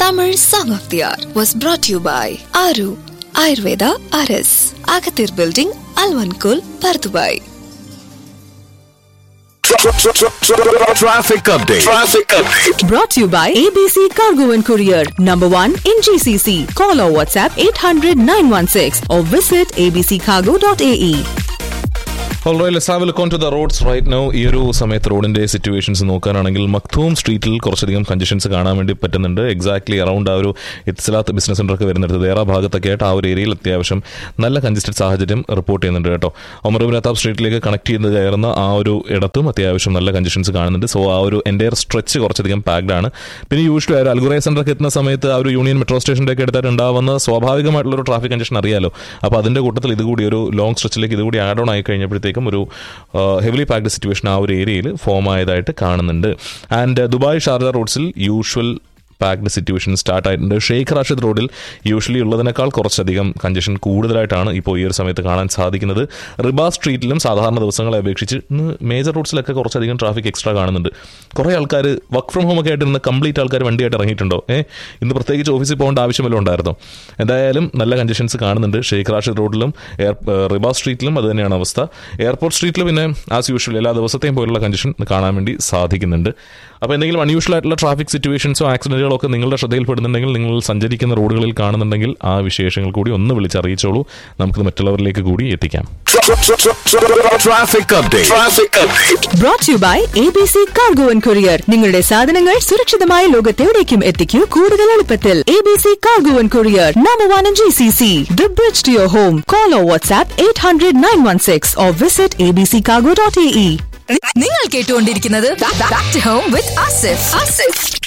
Tamil Song of the Hour was brought to you by Aru Ayurveda RS, Agathir Building, Alvankul, Pardubai. Traffic update. Traffic update. Brought to you by ABC Cargo and Courier, number one in GCC. Call or WhatsApp 800 916 or visit abccargo.ae. Alright, let's have a look onto the roads right now. ഈ ഒരു സമയത്ത് റോഡിന്റെ situations നോക്കാനാണെങ്കിൽ Maktoum സ്ട്രീറ്റിൽ കുറച്ചധികം congestions കാണാൻ വേണ്ടി പറ്റുന്നുണ്ട് exactly around ആ ഒരു ഇത്സലാത്ത് ബിസിനസ് സെന്ററൊക്കെ വരുന്നിടത്ത് ദേറ ഭാഗത്തൊക്കെ ആയിട്ട് ആ ഒരു ഏരിയയിൽ അത്യാവശ്യം നല്ല കഞ്ചസ്റ്റഡ് സാഹചര്യം റിപ്പോർട്ട് ചെയ്യുന്നുണ്ട് കേട്ടോ ഒമറുബിനത്താബ് സ്ട്രീറ്റിലേക്ക് കണക്ട് ചെയ്ത് കയറുന്ന ആ ഒരു ഇടത്തും അത്യാവശ്യം നല്ല കഞ്ചഷൻസ് കാണുന്നുണ്ട് സോ ആ ഒരു എൻ്റെ സ്ട്രെച്ച് കുറച്ചധികം പാക്ഡ് ആണ് പിന്നെ യൂഷ്വലി ആ ഒരു അൽഗുറൈ സെന്ററൊക്കെ എത്തുന്ന സമയത്ത് ആ ഒരു യൂണിയൻ മെട്രോ സ്റ്റേഷൻ്റെ ഒക്കെ എടുത്താൽ ഉണ്ടാവുന്ന സ്വാഭാവികമായിട്ടുള്ള ഒരു ട്രാഫിക് കഞ്ചഷൻ അറിയാലോ അപ്പോൾ അതിന്റെ കൂട്ടത്തിൽ ഇതുകൂടി ഒരു ലോങ് സ്ട്രെച്ചിലേക്ക് ഇതുകൂടി ആഡ് ഓൺ ആയി കഴിഞ്ഞപ്പോഴത്തേക്കും ഒരു ഹെവിലി പാക്ഡ് സിറ്റുവേഷൻ ആ ഒരു ഏരിയയിൽ ഫോം ആയതായിട്ട് കാണുന്നുണ്ട് ആൻഡ് ദുബായ് ഷാർജ റോഡ്സിൽ യൂഷ്വൽ പാക്ഡ് സിറ്റുവേഷൻ സ്റ്റാർട്ട് ആയിട്ടുണ്ട് ഷെയ്ഖ് റാഷിദ് റോഡിൽ യൂഷ്വലി ഉള്ളതിനേക്കാൾ കുറച്ചധികം കഞ്ചഷൻ കൂടുതലായിട്ടാണ് ഇപ്പോൾ ഈ ഒരു സമയത്ത് കാണാൻ സാധിക്കുന്നത് റിബാ സ്ട്രീറ്റിലും സാധാരണ ദിവസങ്ങളെ അപേക്ഷിച്ച് ഇന്ന് മേജർ റോഡ്സിലൊക്കെ കുറച്ചധികം ട്രാഫിക് എക്സ്ട്രാ കാണുന്നുണ്ട് കുറേ ആൾക്കാർ വർക്ക് ഫ്രം ഹോം ഒക്കെ ആയിട്ട് ഇന്ന് കംപ്ലീറ്റ് ആൾക്കാർ വണ്ടിയായിട്ട് ഇറങ്ങിയിട്ടുണ്ടോ ഏ ഇന്ന് പ്രത്യേകിച്ച് ഓഫീസിൽ പോകേണ്ട ആവശ്യമല്ലോ ഉണ്ടായിരുന്നോ എന്തായാലും നല്ല കഞ്ചഷൻസ് കാണുന്നുണ്ട് ഷെയ്ഖ് റാഷിദ് റോഡിലും എയർ റിബാ സ്ട്രീറ്റിലും അത് തന്നെയാണ് അവസ്ഥ എയർപോർട്ട് സ്ട്രീറ്റിൽ പിന്നെ ആസ് യൂഷ്വൽ എല്ലാ ദിവസത്തെയും പോലുള്ള കഞ്ചഷൻ കാണാൻ വേണ്ടി സാധിക്കുന്നുണ്ട് അപ്പോൾ എന്തെങ്കിലും അൺയൂഷ്വൽ ആയിട്ടുള്ള ട്രാഫിക് സിറ്റുവേഷൻസോ ആക്സിഡന്റുകളോ ഒക്കെ നിങ്ങളുടെ ശ്രദ്ധയിൽപ്പെടുന്നുണ്ടെങ്കിൽ നിങ്ങൾ സഞ്ചരിക്കുന്ന റോഡുകളിൽ കാണുന്നുണ്ടെങ്കിൽ ആ വിശേഷങ്ങൾ കൂടി ഒന്ന് വിളിച്ചറിയിച്ചോളൂ നമുക്കത് മറ്റുള്ളവരിലേക്ക് കൂടി എത്തിക്കാം Traffic update. Traffic update. Brought to you by ABC Cargo and Courier. നിങ്ങളുടെ സാധനങ്ങൾ സുരക്ഷിതമായ ലോകത്തെവിടേക്കും എത്തിക്കൂ കൂടുതൽ എളുപ്പത്തിൽ ABC Cargo and Courier, number one in GCC. The bridge to your home. Call or WhatsApp 800 916 or visit abccargo.ae. നിങ്ങൾ കേട്ടുകൊണ്ടിരിക്കുന്നത് back to home with Asif Asif